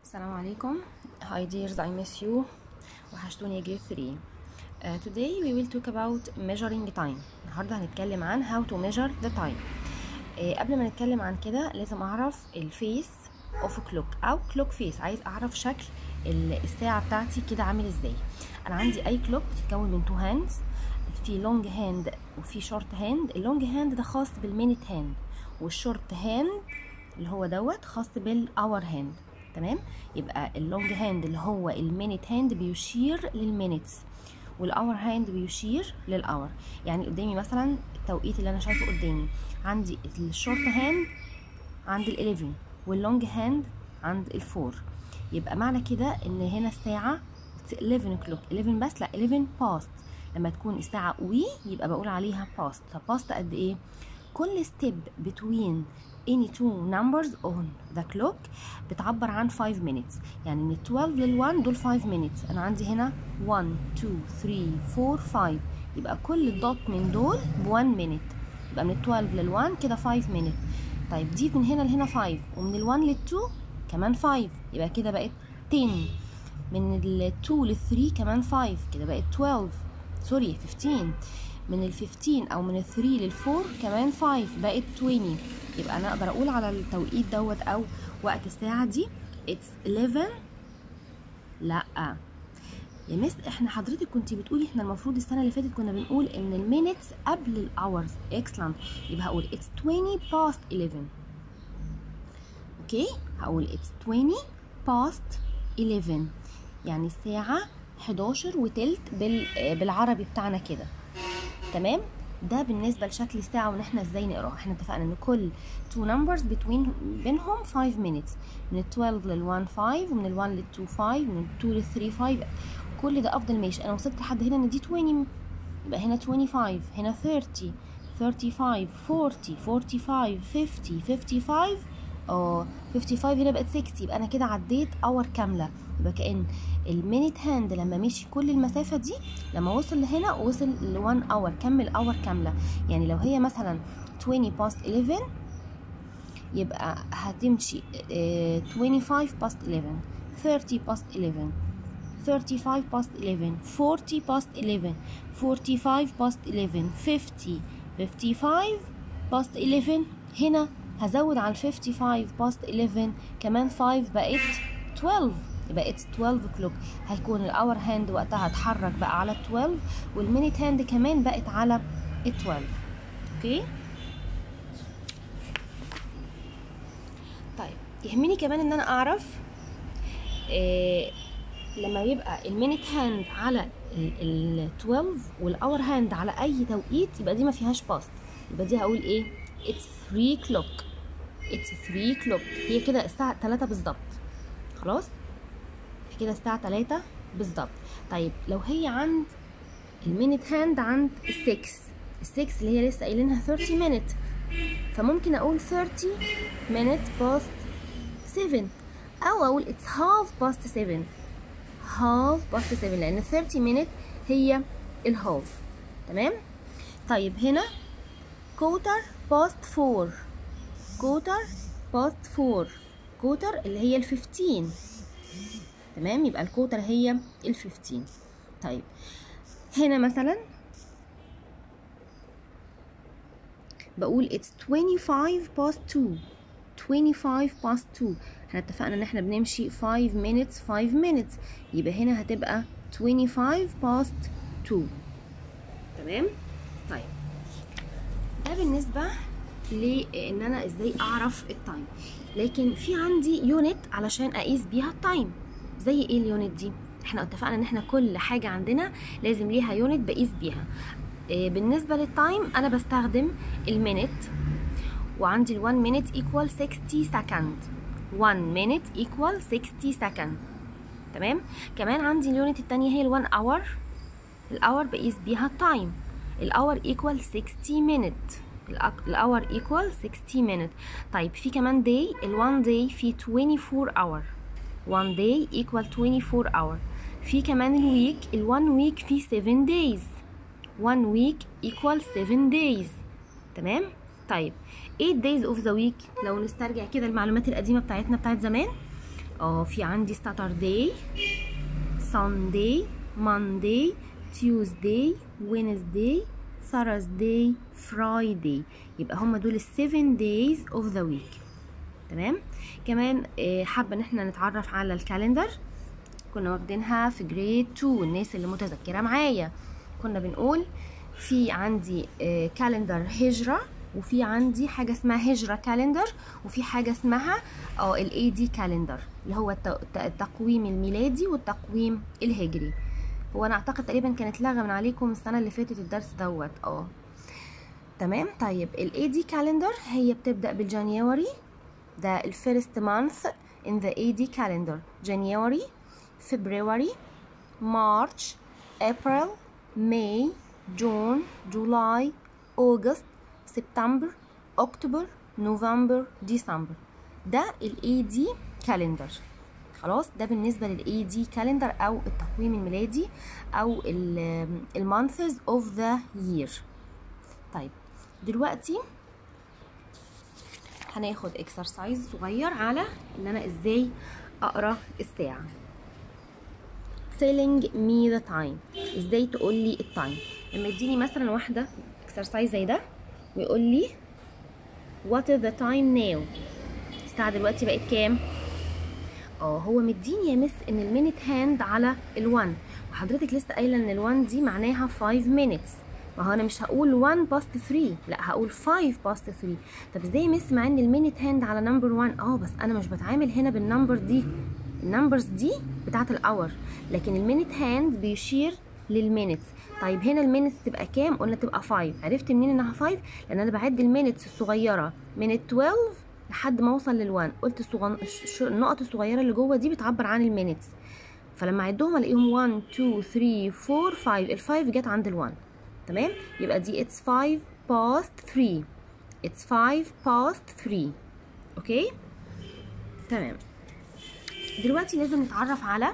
السلام عليكم Hi dears I miss you وحشتوني جريد 3 uh, Today we will talk about measuring time النهاردة هنتكلم عن how to measure the time uh, قبل ما نتكلم عن كده لازم أعرف الفيس of clock أو clock face عايز أعرف شكل ال- الساعة بتاعتي كده عامل ازاي أنا عندي أي clock بتتكون من two hands في لونج هاند وفي شورت هاند اللونج هاند ده خاص بالمينت هاند والشورت هاند اللي هو دوت خاص بالاور هاند تمام يبقى اللونج هاند اللي هو المينت هاند بيشير للمينتس والاور هاند بيشير للاور يعني قدامي مثلا التوقيت اللي انا شايفه قدامي عندي الشورت هاند عند ال11 واللونج هاند عند الفور يبقى معنى كده ان هنا الساعه 11 كلوك 11 بس لا 11 باست لما تكون الساعه وي يبقى بقول عليها باست فباست قد ايه كل ستيب between any two numbers on the clock بتعبر عن 5 minutes يعني من 12 لل 1 دول 5 minutes انا عندي هنا 1 2 3 4 5 يبقى كل دوت من دول ب 1 minute يبقى من 12 لل 1 كده 5 minutes طيب دي من هنا لهنا 5 ومن ال 1 لل 2 كمان 5 يبقى كده بقت 10 من ال 2 لل 3 كمان 5 كده بقت 12 سوري 15 من ال 15 او من ال 3 لل 4 كمان 5 بقت 20 يبقى انا اقدر اقول على التوقيت دوت او وقت الساعه دي it's 11 لا يا مس احنا حضرتك كنت بتقولي احنا المفروض السنه اللي فاتت كنا بنقول ان المينتس قبل الاورز اكسلنت يبقى هقول it's 20 past 11 اوكي هقول it's 20 past 11 يعني الساعه 11 وتلت بال... بالعربي بتاعنا كده تمام ده بالنسبة لشكل الساعة وان احنا ازاي نقراها احنا اتفقنا ان كل two numbers between بينهم 5 minutes من ال 12 لل 1 5 ومن ال 1 لل 2 5 ومن ال 2 لل 3 5 كل ده افضل ماشي انا وصلت لحد هنا ان دي 20 يبقى هنا 25 هنا 30 35 40 45 50 55 اه 55 هنا بقت 60 يبقى انا كده عديت اور كامله يبقى كأن المينيت هاند لما مشي كل المسافة دي لما وصل لهنا وصل ل 1 اور كمل اور كاملة يعني لو هي مثلا 20 باست 11 يبقى هتمشي اه 25 باست 11 30 باست 11 35 باست 11 40 باست 11 45 باست 11 50 55 باست 11 هنا هزود على ال 55 باست 11 كمان 5 بقت 12 يبقى اتس 12 كلوك هيكون الاور هاند وقتها اتحرك بقى على 12 والمينيت هاند كمان بقت على 12 اوكي طيب يهمني كمان ان انا اعرف إيه لما يبقى المينيت هاند على ال 12 والاور هاند على اي توقيت يبقى دي ما فيهاش باست يبقى دي هقول ايه اتس 3 كلوك اتس 3 كلوك هي كده الساعه 3 بالظبط خلاص كده الساعة 3 بالظبط طيب لو هي عند المينت هاند عند السكس السكس اللي هي لسه قايلينها 30 مينت فممكن اقول 30 مينت باست 7 او اقول اتس هاف باست 7 هاف باست 7 لان 30 مينت هي الهاف تمام طيب هنا كوتر باست 4 كوتر باست 4 كوتر اللي هي ال 15 تمام يبقى الكوتر هي ال 15 طيب هنا مثلا بقول it's 25 past 2 25 past 2 احنا اتفقنا ان احنا بنمشي 5 minutes 5 minutes يبقى هنا هتبقى 25 past 2 تمام طيب ده بالنسبه لان انا ازاي اعرف التايم لكن في عندي يونت علشان اقيس بيها التايم زي ايه اليونت دي احنا اتفقنا ان احنا كل حاجه عندنا لازم ليها يونت بقيس بيها إيه بالنسبه للتايم انا بستخدم المينت وعندي ال1 minute equal 60 second 1 minute equal 60 second تمام كمان عندي اليونت التانية هي ال1 hour الاور بقيس بيها التايم الاور equal 60 minute الاور equal 60 minute طيب في كمان day ال1 day في 24 hour 1 day equal 24 hour في كمان الويك ال 1 week في 7 days 1 week equal 7 days تمام طيب 8 days of the week لو نسترجع كده المعلومات القديمة بتاعتنا بتاعت زمان اه في عندي Saturday Sunday Monday Tuesday Wednesday Thursday Friday يبقى هم دول ال 7 days of the week تمام كمان آه، حابه ان احنا نتعرف على الكالندر كنا واخدينها في جريد 2 الناس اللي متذكره معايا كنا بنقول في عندي آه، كالندر هجره وفي عندي حاجه اسمها هجره كالندر وفي حاجه اسمها اه الاي دي كالندر اللي هو الت- الت- التقويم الميلادي والتقويم الهجري هو انا اعتقد تقريبا كانت لغى من عليكم السنه اللي فاتت الدرس دوت اه تمام طيب الاي دي كالندر هي بتبدا بالجانيوري ده الفيرست مانث in the AD calendar January February March April May June July August September October November December ده ال AD calendar خلاص ده بالنسبة لل AD calendar أو التقويم الميلادي أو ال ال months of the year طيب دلوقتي هناخد اكسرسايز صغير على ان انا ازاي اقرا الساعه telling me the time ازاي تقول لي التايم لما يديني مثلا واحده اكسرسايز زي ده ويقول لي what is the time now الساعه دلوقتي بقت كام اه هو مديني يا مس ان المينت هاند على ال1 وحضرتك لسه قايله ان ال1 دي معناها 5 minutes ما هو انا مش هقول 1 باست 3 لا هقول 5 باست 3 طب ازاي يا مس مع ان المينت هاند على نمبر 1 اه بس انا مش بتعامل هنا بالنمبر دي النمبرز دي بتاعه الاور لكن المينت هاند بيشير للمينتس طيب هنا المينتس تبقى كام قلنا تبقى 5 عرفت منين انها 5 لان انا بعد المينتس الصغيره من ال 12 لحد ما اوصل لل1 قلت الصغن... الش- النقط الصغيره اللي جوه دي بتعبر عن المينتس فلما اعدهم الاقيهم 1 2 3 4 5 ال5 جت عند ال1 تمام يبقى دي it's 5 past 3 it's 5 past 3 اوكي تمام دلوقتي لازم نتعرف على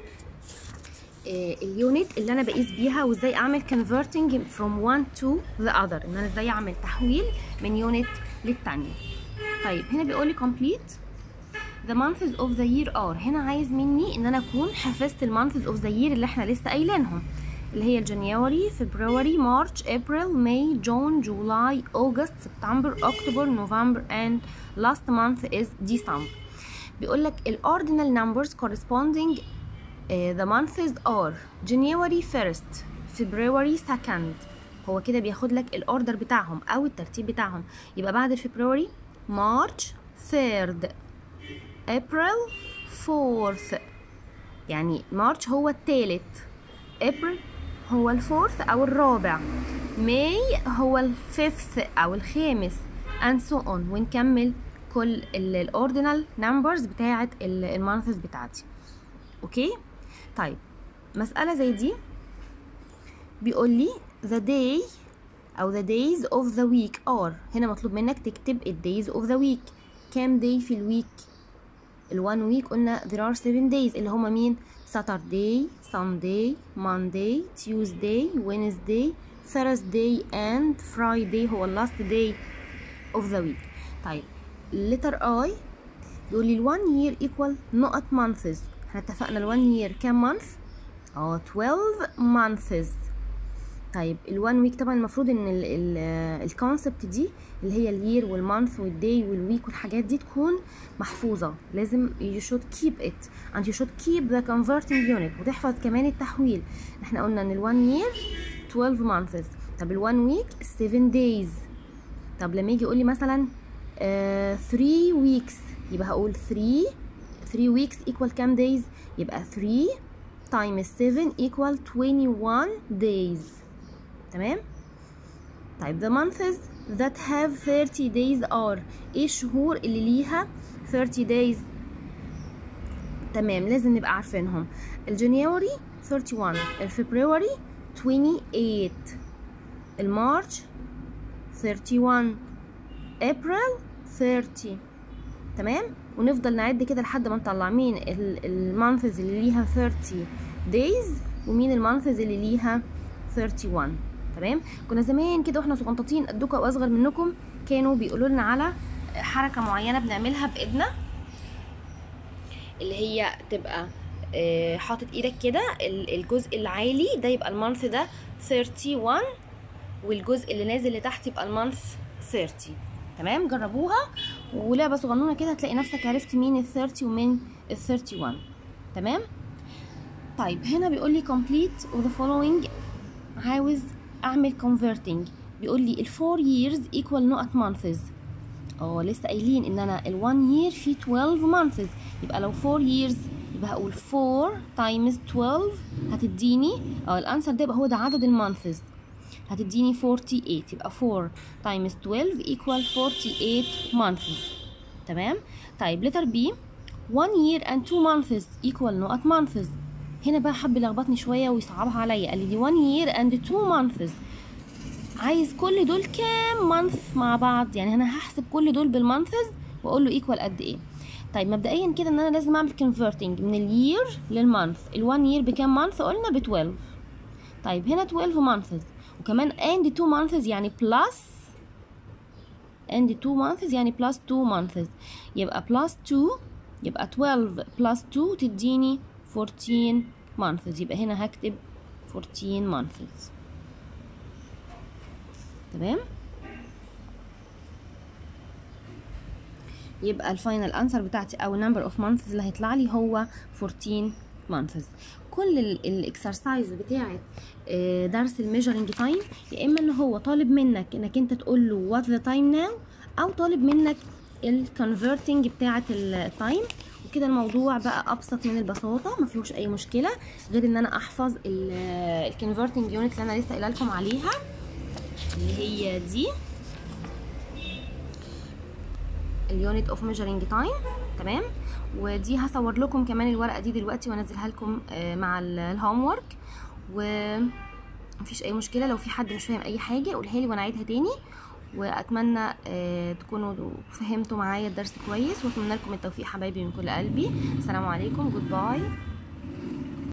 آه، اليونت اللي انا بقيس بيها وازاي اعمل converting from one to the other ان انا ازاي اعمل تحويل من يونت للتانية طيب هنا بيقول لي complete the months of the year are هنا عايز مني ان انا اكون حفظت المانثز اوف ذا year اللي احنا لسه قايلينهم اللي هي جانيوري فبراير مارش ابريل ماي جون جولاي اوغست سبتمبر اكتوبر نوفمبر and last month is December بيقول لك ال ordinal numbers corresponding uh, the months are January 1st February 2nd هو كده بياخد لك الاوردر بتاعهم او الترتيب بتاعهم يبقى بعد الفبراير مارش 3rd April 4th يعني مارش هو الثالث ابريل هو الفورث او الرابع ماي هو الفيفث او الخامس and so on ونكمل كل الاوردينال نمبرز بتاعه المانثز بتاعتي اوكي طيب مسألة زي دي بيقول لي the day أو the days of the week are هنا مطلوب منك تكتب ال days of the week كام day في الويك ال one week قلنا there are seven days اللي هما مين Saturday Sunday Monday Tuesday Wednesday Thursday and Friday هو ال last day of the week طيب letter I بيقول لي ال one year equal نقط months احنا اتفقنا ال one year كام month اه 12 months طيب الوان ويك طبعا المفروض ان الكونسبت دي اللي هي الير والمانث والداي والويك والحاجات دي تكون محفوظه لازم you should keep it and you should keep the converting unit وتحفظ كمان التحويل احنا قلنا ان الوان يير 12 months طب الوان ويك 7 days طب لما يجي يقول لي مثلا 3 weeks يبقى هقول 3 3 weeks equal كام days يبقى 3 times 7 equal 21 days تمام طيب the months that have 30 days are ايه الشهور اللي ليها 30 days تمام لازم نبقى عارفينهم الجانيوري 31 الفبراير 28 المارش 31 ابريل 30 تمام ونفضل نعد كده لحد ما نطلع مين المانثز اللي ليها 30 days ومين المانثز اللي ليها 31 تمام كنا زمان كده واحنا صغنطاطين قدكم او اصغر منكم كانوا بيقولوا لنا على حركه معينه بنعملها بايدنا اللي هي تبقى آه، حاطط ايدك كده ال- الجزء العالي ده يبقى المانث ده 31 والجزء اللي نازل لتحت يبقى المانث 30 تمام جربوها ولعبه صغنونه كده هتلاقي نفسك عرفت مين ال 30 ومين ال 31 تمام طيب هنا بيقول لي complete with the following عاوز اعمل converting بيقول لي ال 4 years equal نقط months اه لسه قايلين ان انا ال 1 year فيه 12 months يبقى لو 4 years يبقى هقول 4 times 12 هتديني اه الانسر ده يبقى هو ده عدد المانثز هتديني 48 يبقى 4 times 12 equal 48 months تمام طيب letter B 1 year and 2 months equal نقط months هنا بقى حب يلخبطني شويه ويصعبها عليا قال لي دي 1 year and 2 months عايز كل دول كام مانث مع بعض يعني انا هحسب كل دول بالمانثز واقول له ايكوال قد ايه طيب مبدئيا كده ان انا لازم اعمل كونفرتنج من الير للمانث ال1 يير بكام مانث قلنا ب 12 طيب هنا 12 مانثز وكمان and 2 مانثز يعني بلس and 2 مانثز يعني بلس 2 مانثز يبقى بلس 2 يبقى 12 بلس 2 تديني 14 مانثز يبقى هنا هكتب 14 مانثز تمام يبقى الفاينل انسر بتاعتي او نمبر اوف مانثز اللي هيطلع لي هو 14 مانثز كل الاكسرسايز بتاعت آه، درس الميجرنج تايم يا اما ان هو طالب منك انك انت تقول له وات ذا تايم ناو او طالب منك الكونفرتنج بتاعت التايم وكده الموضوع بقى ابسط من البساطه ما فيهوش اي مشكله غير ان انا احفظ الكونفرتنج يونت اللي انا لسه قايله لكم عليها اللي هي دي اليونت اوف ميجرنج تايم تمام ودي هصور لكم كمان الورقه دي دلوقتي وانزلها لكم آه، مع الهوم ورك ومفيش اي مشكله لو في حد مش فاهم اي حاجه قولها لي وانا اعيدها تاني واتمنى آه، تكونوا فهمتوا معايا الدرس كويس واتمنى لكم التوفيق حبايبي من كل قلبي السلام عليكم جود باي